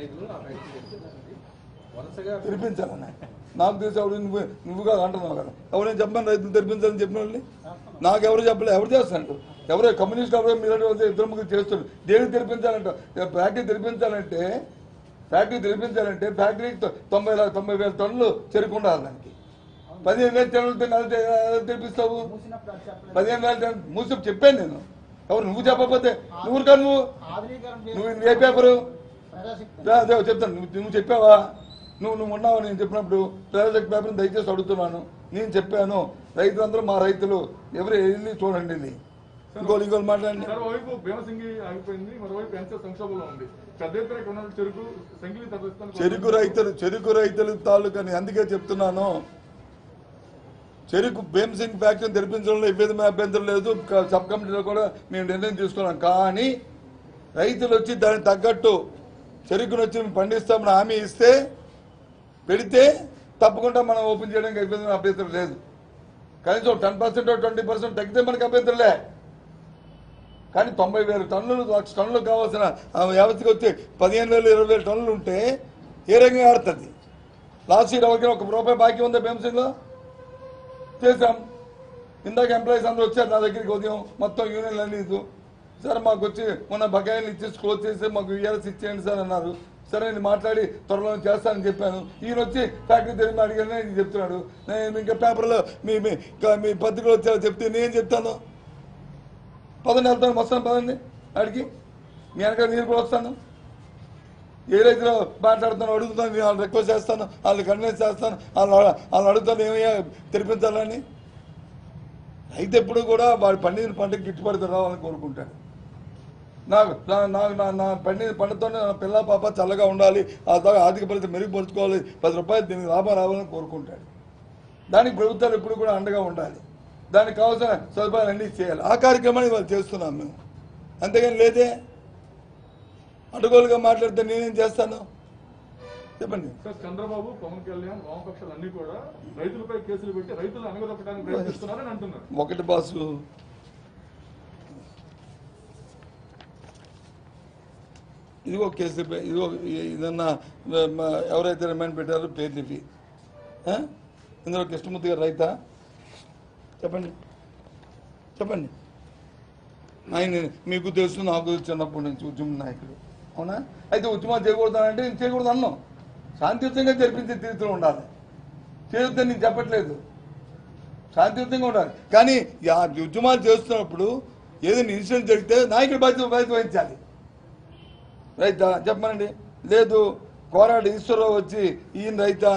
రైతులు ఆ ఫ్యాక్టరీ తెరిచి దానికి వరుసగా తెరిపించాలన్న నాకు తెలిసి ఎవరు నువ్వు నువ్వుగా అంటున్నావు కదా ఎవరైనా చెప్పమని రైతులు తెరిపించాలని చెప్పిన వాళ్ళని నాకు ఎవరు చెప్పలేదు ఎవరు చేస్తాను ఎవరో కమ్యూనిస్ట్ ఎవరో మీరు ఇద్దరు ముగ్గురు చేస్తారు దేనికి తెరిపించాలంట ఫ్యాక్టరీ తెరిపించాలంటే ఫ్యాక్టరీ తెరిపించాలంటే ఫ్యాక్టరీ తొంభై లా- తొంభై వేల టన్నులు చెరుకు ఉండాలి దానికి పదిహేను వేల టన్నులు తిన్న- ఎలా తె- ఎలా తెరిపిస్తావు మూసినప్పుడు అది చెప్పలేదు. పదిహేను వేల టన్నులు మూసి చెప్పాను నేను ఎవరు నువ్వు చెప్పకపోతే నువ్వు కాదు నువ్వు ఆధునీకరణ చేసి- నువ్వు ఏ పేపరు ప్రజాశక్తి రా, అదే చెప్తాను నువ్వు నువ్వు చెప్పావా నువ్వు నువ్వు ఉన్నావు నేను చెప్పినప్పుడు ప్రాజెక్ట్ పేపర్ని దయచేసి అడుగుతున్నాను నేను చెప్పాను రైతులందరూ మా రైతులు ఎవరు వెళ్ళి చూడండి ఇది ఇంకోళ్ళు ఇంకోళ్ళు మాట్లాడండి మరోవైపు భీమసింగి ఆగిపోయింది మరోవైపు ఎన్సీఆర్ సంక్షోభంలో ఉంది పెద్ద ఎత్తున ఇక్కడ ఉన్న చెరుకు సంగిలి తరలిస్తాను చెరుకు రైతులు చెరుకు రైతులు తాలూకని అందుకే చెప్తున్నాను చెరుకు భీమసింగ్ ఫ్యాక్టరీని తెరిపించడంలో ఏ విధమైన అభ్యంతరం లేదు క- సబ్ కమిటీలో కూడా మేము నిర్ణయం తీసుకున్నాం కానీ రైతులు వచ్చి దానికి తగ్గట్టు చెరుకును వచ్చి మేము పండిస్తామని హామీ ఇస్తే పెడితే తప్పకుండా మనం ఓపెన్ చేయడానికి ఏ విధమైన అభ్యంతరం లేదు కనీసం టెన్ పర్సెంట్ ట్వంటీ పర్సెంట్ తగ్గితే మనకి అభ్యంతరంలే కానీ తొంభై వేల టన్నులు లక్ష టన్నులు కావాల్సిన ఆ వ్యవస్థకి వచ్చి పదిహేను వేలు ఇరవై వేల టన్నులు ఉంటే ఏ రకంగా ఆడుతుంది లాస్ట్ ఇయర్ ఎవరికైనా ఒక రూపాయి బాకీ ఉందా భీమసింగ్లో చేశాం ఇందాక ఎంప్లాయీస్ అందరూ వచ్చారు నా దగ్గరికి ఉదయం మొత్తం యూనియన్లు అన్ని ఇది సార్ మాకు వచ్చి మొన్న బకాయిలు ఇచ్చేసి క్లోజ్ చేసి మాకు ఇయర్స్ ఇచ్చేయండి సార్ అన్నారు సరే నేను మాట్లాడి త్వరలో చేస్తానని చెప్పాను ఈయన వచ్చి ఫ్యాక్టరీ తెలియని అడిగాను నేను చెప్తున్నాడు నేను ఇంకా పేపర్లో మీ మీ ఇంకా మీ పత్రికలో వచ్చారో చెప్తే నేను చెప్తాను పదండి వెళ్తాను వస్తాను పదండి అడిగి మీ వెనక నేను కూడా వస్తాను ఏ రైతులో మాట్లాడుతాను అడుగుతాను నేను వాళ్ళని రిక్వెస్ట్ చేస్తాను వాళ్ళని కన్విన్స్ చేస్తాను వాళ్ళని అడ- వాళ్ళని అడుగుతాను ఏమయ్యా తెరిపించాలని రైతు ఎప్పుడు కూడా వాడి పండిన పంటకి గిట్టుబడి రావాలని కోరుకుంటాడు నాకు నా- నాకు నా నా పండిన పంటతోనే నా పిల్ల పాప చల్లగా ఉండాలి ఆ తర్వాత ఆర్థిక పరిస్థితి మెరుగుపరుచుకోవాలి పది రూపాయలు దీనికి లాభం రావాలని కోరుకుంటాడు దానికి ప్రభుత్వాలు ఎప్పుడు కూడా అండగా ఉండాలి దానికి కావాల్సిన సదుపాయాలు అన్నీ చేయాలి ఆ కార్యక్రమాన్ని వాళ్ళు చేస్తున్నాం మేము అంతేగాని లేదే అడ్డగోలుగా మాట్లాడితే నేనేం చేస్తాను చెప్పండి సార్ చంద్రబాబు పవన్ కళ్యాణ్ వామపక్షాలు అన్ని కూడా రైతులపై కేసులు పెట్టి రైతులు అనగదొక్కడానికి ప్రయత్నిస్తున్నారని అంటున్నారు ఒకటి బాసు ఇదిగో కేసు పే- ఇదిగో ఇ- ఇదన్నా మ- మ- ఎవరైతే రిమైండ్ పెట్టారో పేర్లు ఇవి ఆ? ఇందులో కృష్ణమూర్తి గారు రైతా చెప్పండి చెప్పండి ఆయన మీకు తెలుసు నాకు తెలుసు చిన్నప్పటి నుంచి ఉద్యమ నాయకుడు అవునా అయితే ఉద్యమాలు చేయకూడదానంటే నేను చేయకూడదు అన్నాం శాంతియుతంగా జరిపించే తీరుతో ఉండాలి చేయొద్దని నేను చెప్పట్లేదు శాంతియుతంగా ఉండాలి కానీ ఆ ఉద్యమాలు చేస్తున్నప్పుడు ఏదైనా ఇన్సిడెంట్ జరిగితే నాయకుడి బాధ్యత బాధ్యత వహించాలి రైతా చెప్పమనండి లేదు కోరాడు ఈశ్వరరావు వచ్చి ఈయన రైతా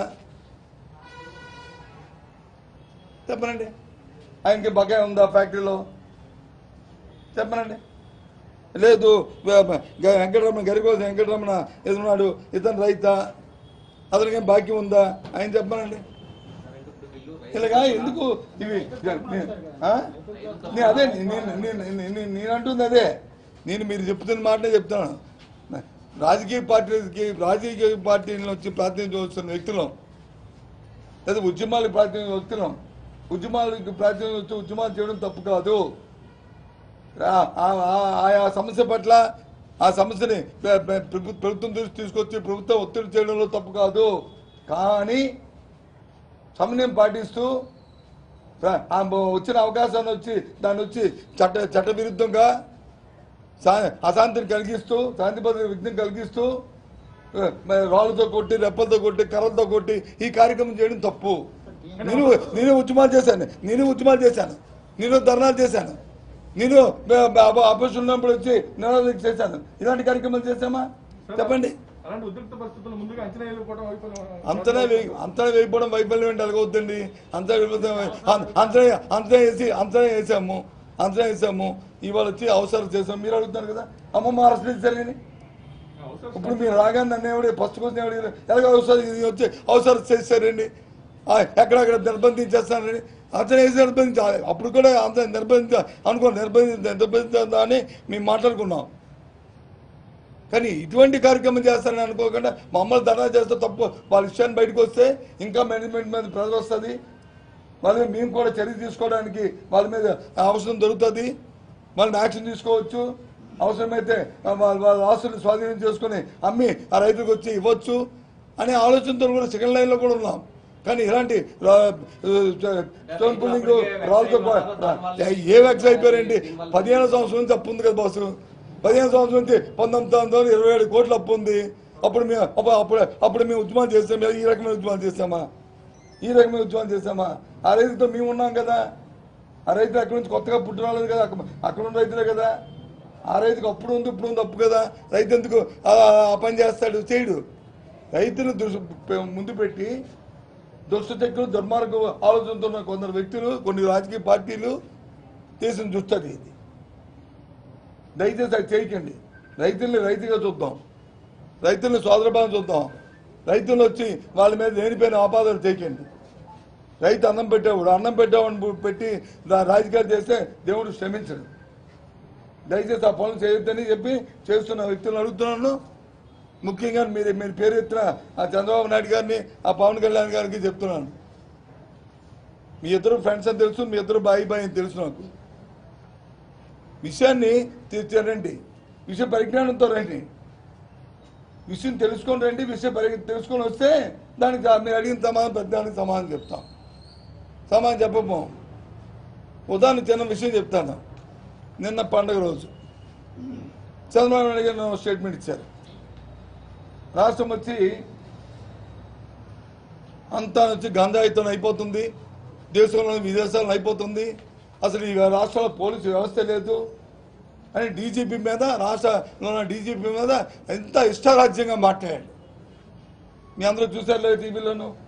చెప్పనండి ఆయనకి బకాయి ఉందా ఫ్యాక్టరీలో చెప్పనండి లేదు వె- గ- వెంకటరమణ గరికోస వెంకటరమణ ఎదురున్నాడు ఇతను రైతా అతనికి ఏం బాకీ ఉందా ఆయన చెప్పమనండి ఇలాగా ఎందుకు ఇవి నే- ఆ? నేను అదే నేను నేను- నేను- నేను- నేను అంటుంది అదే నేను మీరు చెప్తున్న మాటనే చెప్తున్నాను రాజకీయ పార్టీకి రాజకీయ పార్టీల నుంచి ప్రాతినిధ్యం వస్తున్న వ్యక్తులం లేదా ఉద్యమాలకు ప్రాతినిధ్యం వ్యక్తులం ఉద్యమాలకు ప్రాతినిధ్యం వచ్చి ఉద్యమాలు చేయడం తప్పు కాదు ఆ- ఆ- ఆ- ఆయా సమస్య పట్ల ఆ సమస్యని ప్ర- ప్ర- ప్రభు- ప్రభుత్వం దృష్టి తీసుకొచ్చి ప్రభుత్వం ఒత్తిడి చేయడంలో తప్పు కాదు కానీ సమన్వయం పాటిస్తూ ప్ర- ఆ బ- వచ్చిన అవకాశాన్ని వచ్చి దాన్ని వచ్చి చట్ట చట్ట విరుద్ధంగా శా- అశాంతిని కలిగిస్తూ శాంతి భద్రత విఘ్నం కలిగిస్తూ ఆ, మరి రాళ్ళతో కొట్టి రెప్పలతో కొట్టి కర్రలతో కొట్టి ఈ కార్యక్రమం చేయడం తప్పు నేను నేను ఉద్యమాలు చేశాను నేను ఉద్యమాలు చేశాను నేను ధర్నాలు చేశాను నేను ఆపరేషన్ ఉన్నప్పుడు వచ్చి నిరోధక చేశాను ఇలాంటి కార్యక్రమాలు చేశామా చెప్పండి అలాంటి ఉద్రిక్త పరిస్థితులు ముందుగా అంచనా వేయకపోవడం వైఫల్యం అంతనే వేయి అంతనే వేయకపోవడం వైఫల్యం ఏంటి అలాగవుద్దండి అంతనే వెళ్ళిపోతాం అంతనే అంతనే వేసి అంతనే వేసాము అంతనే వేసాము ఇవాళ వచ్చి అవసరం చేసాం మీరు అడుగుతున్నారు కదా అమ్మ మా అరెస్ట్ జరిగింది అవసరం ఇప్పుడు మీరు రాగానే నన్ను ఎవడు ఫస్ట్ క్వశ్చన్ ఎవడు ఎలాగ అవసరం ఇది వచ్చి అవసరం చేశారండి ఆ, ఎక్కడెక్కడ నిర్బంధించేస్తానండి అంతనే వేసి నిర్బంధించాలి అప్పుడు కూడా అంత నిర్బంధించ అనుకో నిర్బంధి నిర్బంధించదా అని మేము మాట్లాడుకున్నాం కానీ ఇటువంటి కార్యక్రమం చేస్తారని అనుకోకుండా మమ్మల్ని ధర్నా చేస్తే తప్పు వాళ్ళ విషయాన్ని బయటకు వస్తే ఇంకా మేనేజ్మెంట్ మీద ప్రెజర్ వస్తుంది వాళ్ళ మీద మేము కూడా చర్య తీసుకోవడానికి వాళ్ళ మీద అవసరం దొరుకుతుంది వాళ్ళని యాక్షన్ తీసుకోవచ్చు అవసరమైతే వాళ్ళ వాళ్ళ ఆస్తులు స్వాధీనం చేసుకుని అమ్మి ఆ రైతులకు వచ్చి ఇవ్వచ్చు అనే ఆలోచనతో కూడా సెకండ్ లైన్లో కూడా ఉన్నాం కానీ ఇలాంటి రా- స్టోన్ పుల్లింగ్ రాళ్ళతో ప- ఏ వ్యాక్స్ అయిపోయారండి పదిహేను సంవత్సరం నుంచి అప్పు ఉంది కదా బాసు పదిహేను సంవత్సరం నుంచి పంతొమ్మిది వందల ఇరవై ఏడు కోట్ల అప్పు ఉంది అప్పుడు మేము అప్పుడు అప్పుడు అప్పుడు మేము ఉద్యమం చేస్తాం ఈ రకమైన ఉద్యమం చేస్తామా ఈ రకమైన ఉద్యమం చేస్తామా ఆ రైతుతో మేము ఉన్నాం కదా ఆ రైతు అక్కడి నుంచి కొత్తగా పుట్టి రాలేదు కదా అక్కడ అక్కడ ఉన్న రైతులే కదా ఆ రైతుకు అప్పుడు ఉంది ఇప్పుడు ఉంది అప్పు కదా రైతు ఎందుకు ఆ ఆ పని చేస్తాడు చేయడు రైతును దుస్ ముందు పెట్టి దుష్టశక్తులు దుర్మార్గ ఆలోచనతో ఉన్న కొందరు వ్యక్తులు కొన్ని రాజకీయ పార్టీలు చేసిన దుస్తది ఇది దయచేసి అది చేయకండి రైతుల్ని రైతుగా చూద్దాం రైతుల్ని సోదరభావం చూద్దాం రైతులు వచ్చి వాళ్ళ మీద లేనిపోయిన ఆపాదనలు చేయకండి రైతు అన్నం పెట్టేవాడు అన్నం పెట్టేవాడిని పెట్టి రా- రాజకీయాలు చేస్తే దేవుడు క్షమించడు దయచేసి ఆ పనులు చేయొద్దని చెప్పి చేస్తున్న వ్యక్తులను అడుగుతున్నాను ముఖ్యంగా మీరు మీరు పేరు ఎత్తిన ఆ చంద్రబాబు నాయుడు గారిని ఆ పవన్ కళ్యాణ్ గారికి చెప్తున్నాను మీ ఇద్దరు ఫ్రెండ్స్ అని తెలుసు మీ ఇద్దరు బాయి బాయి అని తెలుసు నాకు విషయాన్ని తీర్చారండి విషయ పరిజ్ఞానంతో రండి విషయం తెలుసుకొని రండి విషయం పరి తెలుసుకొని వస్తే దానికి జా- మీరు అడిగిన సమాధానం పెద్దానికి సమాధానం చెప్తాం సమాధానం చెప్పబోం ఉదాహరణ చిన్న విషయం చెప్తాను నిన్న పండగ రోజు చంద్రబాబు నాయుడు గారు ఒక స్టేట్మెంట్ ఇచ్చారు రాష్ట్రం వచ్చి అంతా వచ్చి గంధాయితం అయిపోతుంది దేశంలో విదేశాలను అయిపోతుంది అసలు ఈ రాష్ట్రంలో పోలీసు వ్యవస్థ లేదు అని డీజీపీ మీద రాష్ట్రంలో ఉన్న డీజీపీ మీద ఎంత ఇష్టారాజ్యంగా మాట్లాడాడు మీ అందరూ చూసారు లేదు టీవీలోను